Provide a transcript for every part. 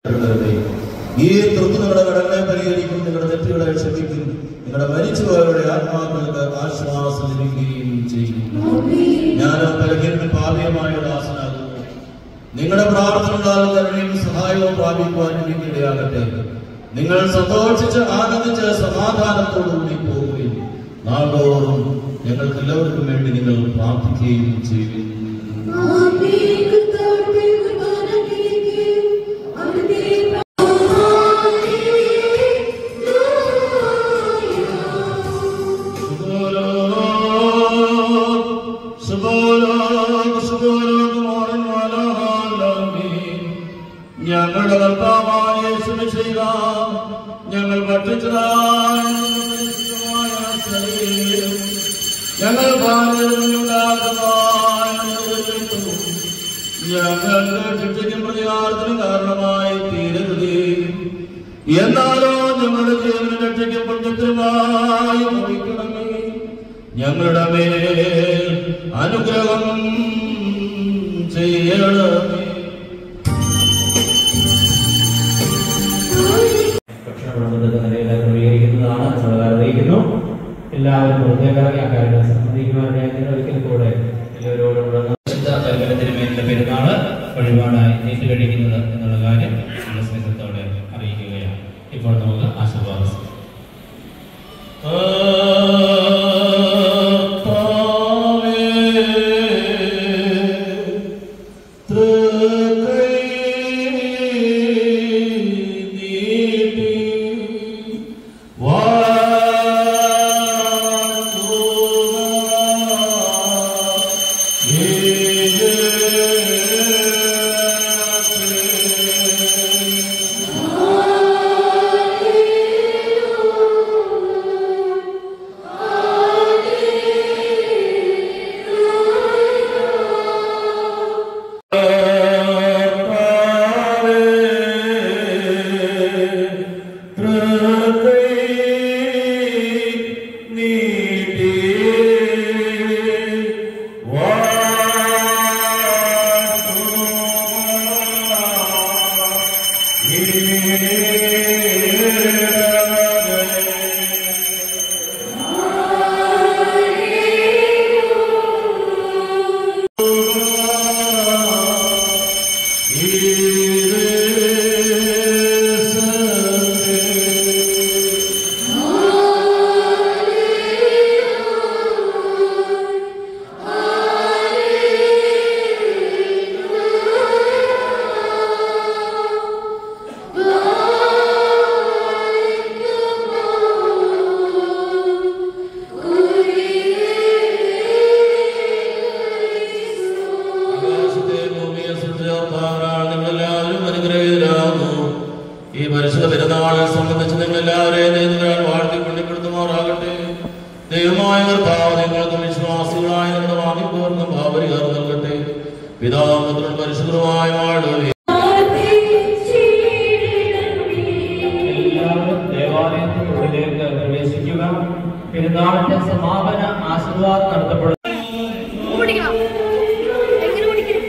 ഈ തൃപ്തി നിങ്ങളുടെ കടങ്ങളെ പരിഹരിക്കും നിങ്ങളുടെ തെറ്റുകളെ ക്ഷമിക്കും നിങ്ങളുടെ മരിച്ചുപോയവരുടെ ആത്മാക്കൾക്ക് ആശ്വാസം ലഭിക്കുകയും ചെയ്യും ഞാൻ ബലഹീന പാപിയമായ ദാസനാകുന്നു നിങ്ങളുടെ പ്രാർത്ഥനകളാൽ കരുണയും സഹായവും പ്രാപിക്കുവാൻ എനിക്കിടയാകട്ടെ നിങ്ങൾ സന്തോഷിച്ച് ആനന്ദിച്ച് സമാധാനത്തോടുകൂടി പോകുകയും നാളോറും ഞങ്ങൾക്ക് എല്ലാവർക്കും വേണ്ടി നിങ്ങൾ പ്രാർത്ഥിക്കുകയും ചെയ്യും ഞങ്ങളുടെ കർത്താവായ യേശുവിനെ ചെയ്യുക ഞങ്ങൾ ഭക്ഷിച്ചതായ ശരീരം ഞങ്ങൾ ഞങ്ങളുടെ ശിക്ഷയ്ക്കും പ്രതികാരത്തിനും കാരണമായി തീരരുത് എന്നാലോ ഞങ്ങളുടെ ജീവന രക്ഷയ്ക്കും പുണ്യത്തിനുമായി ഭവിക്കണമേ ഞങ്ങളുടെ മേൽ അനുഗ്രഹം ചെയ്യണമേ ഭക്ഷണപ്രബന്ധത്തെ നിലയിൽ ക്രമീകരിക്കുന്നതാണ് സർക്കാർ അറിയിക്കുന്നു എല്ലാവരും പ്രത്യേകമായി അക്കാര്യങ്ങൾ സംബന്ധിക്കുവാൻ ഞാൻ ഒരിക്കൽ കൂടെ എല്ലാവരോടും വിശുദ്ധ പരിഗണനത്തിനുമേലുള്ള പെരുന്നാള് വഴിപാടായി നീട്ടുകഴിക്കുന്നത് എന്നുള്ള കാര്യം നമ്മുടെ സ്നേഹത്തോടെ അറിയിക്കുകയാണ് ഇപ്പോൾ നമുക്ക് ആശീർവാദം ആകാശത്തെ ഭൂമിയെ സൃഷ്ടിച്ചവർക്കാരാൽ നിങ്ങളെല്ലാവരും അനുഗ്രഹീതരാകുന്നു. ഈ പരിശുദ്ധ പെരുന്നാളെ സംബന്ധിച്ച് നിങ്ങളെല്ലാവരെയും ദൈവത്തിനാൽ വാഴ്ത്തി പുണ്യപ്പെടുത്തുമാറാകട്ടെ ദൈവമായ കർത്താവ് നിങ്ങൾക്കും വിശ്വാസികളായ നിങ്ങളുടെ വാങ്ങിപ്പോർന്നും ഭാവരികർ നൽകട്ടെ പിതാപുത്രൻ പരിശുദ്ധമായ വാഴുവേ എല്ലാവരും ദേവാലയത്തിനുള്ളിലേക്ക് പ്രവേശിക്കുക പെരുന്നാളിന്റെ സമാപന ആശീർവാദം നടത്തപ്പെടും ഓടിക്കണം എങ്ങനെ ഓടിക്കണം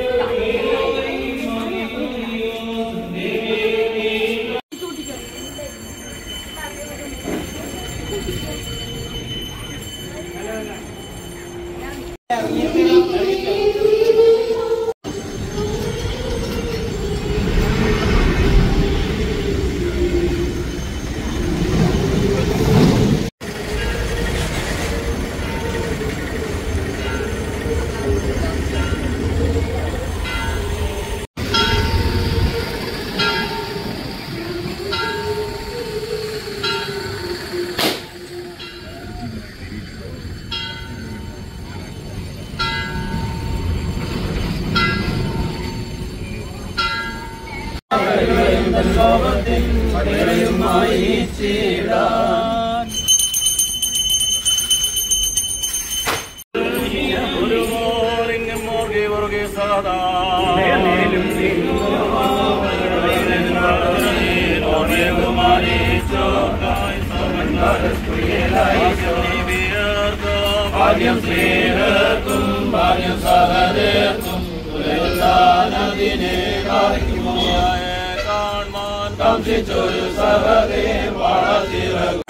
ഭാഗ്യം സ്നേഹർക്കും ഭാഗ്യം സഹദേർക്കും പുലർത്താനതിനെ കാണിക്കുമോ കംസിച്ചൊരു സഹതേ വളത്തിറകും